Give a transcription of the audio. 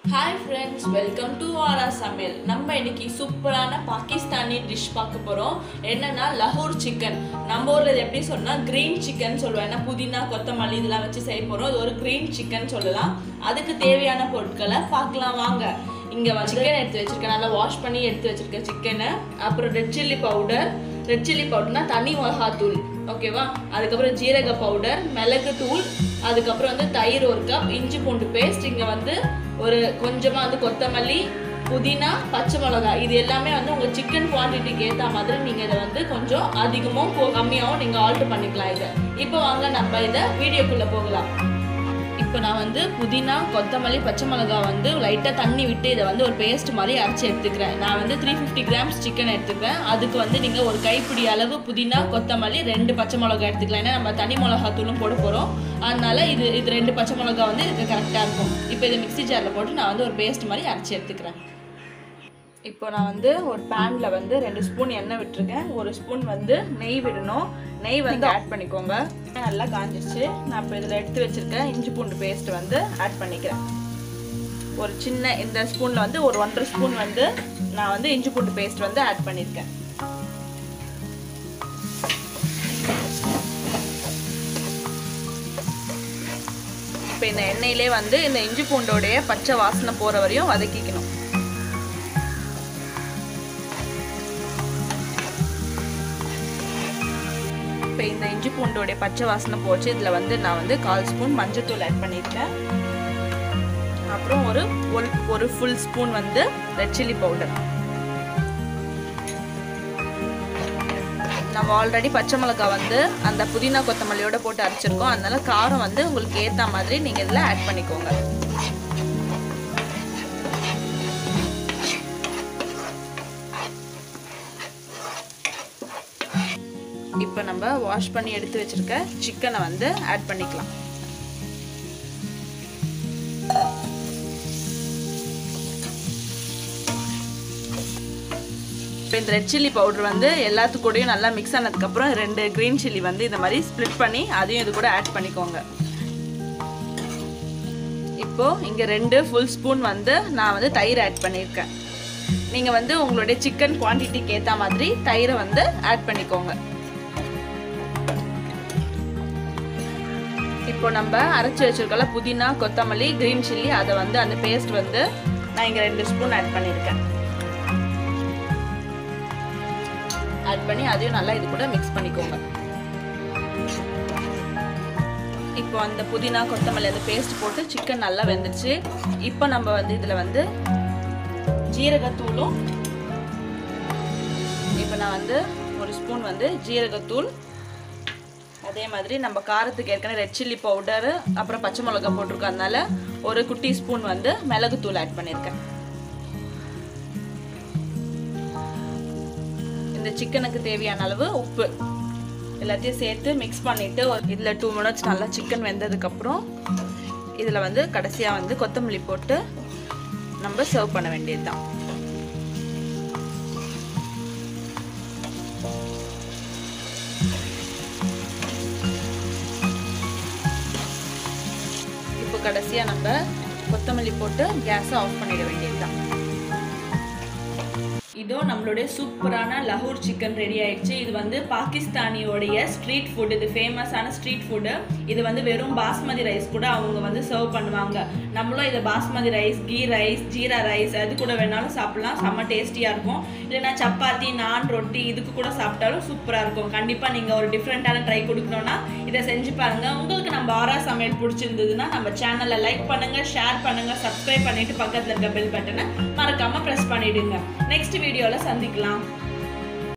hi friends welcome to ஆரா சமையல் நம்ம இன்னைக்கு சூப்பரான பாகிஸ்தானி டிஷ் பார்க்க போகிறோம் என்னன்னா லஹோர் சிக்கன் நம்ம ஊரில் இது எப்படி சொன்னால் க்ரீன் சிக்கன் சொல்லுவோம் ஏன்னா புதினா கொத்தமல்லி இதெல்லாம் வச்சு செய்ய போகிறோம் இது ஒரு க்ரீன் சிக்கன் சொல்லலாம் அதுக்கு தேவையான பொருட்களை பார்க்கலாம் வாங்க இங்கே வந்து சிக்கன் எடுத்து வச்சிருக்கேன் நல்லா வாஷ் பண்ணி எடுத்து வச்சிருக்கேன் சிக்கனை அப்புறம் red chilli powder red chilli பவுடர்னா தனி மிளகாத்தூள் ஓகேவா அதுக்கப்புறம் ஜீரக பவுடர் மிளகு தூள் அதுக்கப்புறம் வந்து தயிர் ஒரு கப் இஞ்சி பூண்டு பேஸ்ட் இங்கே வந்து ஒரு கொஞ்சமாக வந்து கொத்தமல்லி புதினா பச்சை மிளகாய் இது எல்லாமே வந்து உங்கள் சிக்கன் குவான்டிட்டிக்கு ஏற்ற மாதிரி நீங்கள் இதை வந்து கொஞ்சம் அதிகமும் கொ- கம்மியாகவும் நீங்கள் ஆல்டர் பண்ணிக்கலாம் இதை இப்போ வாங்க நம்ம இதை வீடியோக்குள்ளே போகலாம் இப்போ நான் வந்து புதினா கொத்தமல்லி பச்சை மிளகாய் வந்து லைட்டாக தண்ணி விட்டு இதை வந்து ஒரு பேஸ்ட் மாதிரி அரைச்சி எடுத்துக்கிறேன் நான் வந்து த்ரீ ஃபிஃப்டி கிராம்ஸ் சிக்கன் எடுத்துக்கிறேன் அதுக்கு வந்து நீங்கள் ஒரு கைப்பிடி அளவு புதினா கொத்தமல்லி ரெண்டு பச்சை மிளகாய் எடுத்துக்கலாம் ஏன்னா நம்ம தனி மிளகாய் தூளும் போட போகிறோம் அதனால இது இது ரெண்டு பச்சை மிளகாய் வந்து இதுக்கு கரெக்டாக இருக்கும் இப்போ இதை மிக்ஸி ஜாரில் போட்டு நான் வந்து ஒரு பேஸ்ட் மாதிரி அரைச்சி எடுத்துக்கிறேன் இப்போ நான் வந்து ஒரு பேனில் வந்து ரெண்டு ஸ்பூன் எண்ணெய் விட்டுருக்கேன் ஒரு ஸ்பூன் வந்து நெய் விடணும் நெய் வந்து ஆட் பண்ணிக்கோங்க நல்லா காஞ்சிருச்சு நான் இப்போ இதில் எடுத்து வச்சிருக்கேன் இஞ்சி பூண்டு பேஸ்ட் வந்து ஆட் பண்ணிக்கிறேன் ஒரு சின்ன இந்த ஸ்பூனில் வந்து ஒரு ஒன்றரை ஸ்பூன் வந்து நான் வந்து இஞ்சி பூண்டு பேஸ்ட் வந்து ஆட் பண்ணியிருக்கேன் இப்போ இந்த எண்ணெயிலே வந்து இந்த இஞ்சி பூண்டோடைய பச்சை வாசனை போகிற வரையும் வதக்கிக்கணும் இப்போ இந்த இஞ்சி பூண்டோடைய பச்சை வாசனை போச்சு இதில் வந்து நான் வந்து கால் ஸ்பூன் மஞ்சத்தூள் ஆட் பண்ணியிருக்கேன் அப்புறம் ஒரு ஒரு ஒரு ஃபுல் ஸ்பூன் வந்து ரெட் சில்லி பவுடர் நம்ம ஆல்ரெடி பச்சை மிளகாய் வந்து அந்த புதினா கொத்தமல்லியோட போட்டு அரைச்சிருக்கோம் அதனால காரம் வந்து உங்களுக்கு ஏற்ற மாதிரி நீங்கள் இதில் ஆட் பண்ணிக்கோங்க இப்போ நம்ம வாஷ் பண்ணி எடுத்து வச்சிருக்க சிக்கனை வந்து ஆட் பண்ணிக்கலாம் இப்போ இந்த ரெட் சில்லி பவுடர் வந்து எல்லாத்துக்கூடயும் நல்லா மிக்ஸ் ஆனதுக்கப்புறம் ரெண்டு க்ரீன் சில்லி வந்து இந்த மாதிரி ஸ்ப்ளிட் பண்ணி அதையும் இது கூட ஆட் பண்ணிக்கோங்க இப்போ இங்கே ரெண்டு ஃபுல் ஸ்பூன் வந்து நான் வந்து தயிர் ஆட் பண்ணியிருக்கேன் நீங்கள் வந்து உங்களுடைய சிக்கன் குவான்டிட்டிக்கு ஏற்ற மாதிரி தயிரை வந்து ஆட் பண்ணிக்கோங்க இப்போ நம்ம அரைச்சி வச்சிருக்கல புதினா கொத்தமல்லி கிரீன் சில்லி அதை வந்து அந்த பேஸ்ட் வந்து நான் இங்கே ரெண்டு ஸ்பூன் ஆட் பண்ணியிருக்கேன் ஆட் பண்ணி அதையும் நல்லா இது கூட மிக்ஸ் பண்ணிக்கோங்க இப்போ அந்த புதினா கொத்தமல்லி அந்த பேஸ்ட் போட்டு சிக்கன் நல்லா வெந்துருச்சு இப்போ நம்ம வந்து இதில் வந்து ஜீரகத்தூளும் இப்போ நான் வந்து ஒரு ஸ்பூன் வந்து ஜீரகத்தூள் அதே மாதிரி நம்ம காரத்துக்கு ஏற்கனவே ரெட் சில்லி பவுடரு அப்புறம் பச்சை மிளகா போட்டிருக்கோம் அதனால ஒரு குட்டி ஸ்பூன் வந்து மிளகுத்தூள் ஆட் பண்ணியிருக்கேன் இந்த சிக்கனுக்கு தேவையான அளவு உப்பு எல்லாத்தையும் சேர்த்து மிக்ஸ் பண்ணிவிட்டு இதில் டூ மினிட்ஸ் நல்லா சிக்கன் வெந்ததுக்கப்புறம் இதில் வந்து கடைசியாக வந்து கொத்தமல்லி போட்டு நம்ம சர்வ் பண்ண வேண்டியது தான் இப்போ கடைசியாக நம்ம கொத்தமல்லி போட்டு கேஸை ஆஃப் பண்ணிட வேண்டியது தான் இதோ நம்மளுடைய சூப்பரான லஹூர் சிக்கன் ரெடி ஆயிடுச்சு இது வந்து பாகிஸ்தானியோடைய ஸ்ட்ரீட் ஃபுட் இது ஃபேமஸான ஸ்ட்ரீட் ஃபுட்டு இது வந்து வெறும் பாஸ்மதி ரைஸ் கூட அவங்க வந்து சர்வ் பண்ணுவாங்க நம்மளும் இதை basmati rice ghee rice jeera rice அது கூட வேணாலும் சாப்பிடலாம் செம்ம டேஸ்டியாக இருக்கும் இல்லைன்னா சப்பாத்தி நான் ரொட்டி இதுக்கு கூட சாப்பிட்டாலும் சூப்பராக இருக்கும் கண்டிப்பாக நீங்கள் ஒரு டிஃப்ரெண்ட்டான ட்ரை கொடுக்கணும்னா இதை செஞ்சு பாருங்க உங்களுக்கு நம்ம ஆரா சமையல் பிடிச்சிருந்ததுன்னா நம்ம சேனலை லைக் பண்ணுங்க ஷேர் பண்ணுங்க சப்ஸ்கிரைப் பண்ணிட்டு பக்கத்தில் இருக்க பெல் பட்டனை மறக்காம ப்ரெஸ் பண்ணிடுங்க நெக்ஸ்ட் வீடியோவில் சந்திக்கலாம்